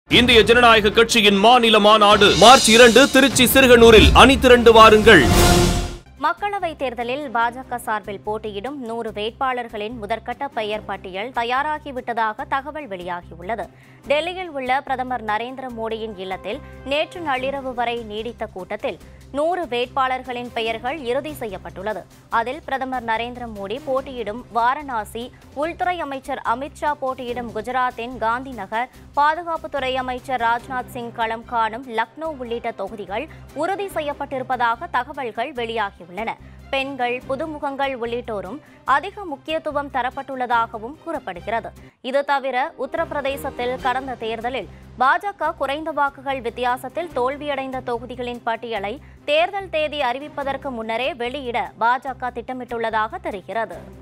இந்திய ஜனநாயக கட்சியின் மாநில மாநாடு மார்ச் இரண்டு திருச்சி சிறுகனூரில் அணி திரண்டு வாருங்கள் மக்களவைத் தேர்தலில் பாஜக சார்பில் போட்டியிடும் நூறு வேட்பாளர்களின் முதற்கட்ட பெயர் பட்டியல் தயாராகிவிட்டதாக தகவல் வெளியாகியுள்ளது டெல்லியில் உள்ள பிரதமர் நரேந்திர மோடியின் இல்லத்தில் நேற்று நள்ளிரவு வரை நீடித்த கூட்டத்தில் நூறு வேட்பாளர்களின் பெயர்கள் இறுதி செய்யப்பட்டுள்ளது அதில் பிரதமர் நரேந்திர மோடி போட்டியிடும் வாரணாசி உள்துறை அமைச்சர் அமித்ஷா போட்டியிடும் குஜராத்தின் காந்தி நகர் பாதுகாப்புத்துறை அமைச்சர் ராஜ்நாத் சிங் களம் காணும் லக்னோ உள்ளிட்ட தொகுதிகள் உறுதி செய்யப்பட்டிருப்பதாக தகவல்கள் வெளியாகியுள்ளன பெண்கள் புதுமுகங்கள் உள்ளிட்டோரும் அதிக முக்கியத்துவம் தரப்பட்டுள்ளதாகவும் கூறப்படுகிறது இது தவிர உத்தரப்பிரதேசத்தில் கடந்த தேர்தலில் பாஜக குறைந்த வாக்குகள் வித்தியாசத்தில் தோல்வியடைந்த தொகுதிகளின் பட்டியலை தேர்தல் தேதி அறிவிப்பதற்கு முன்னரே வெளியிட பாஜக திட்டமிட்டுள்ளதாக தெரிகிறது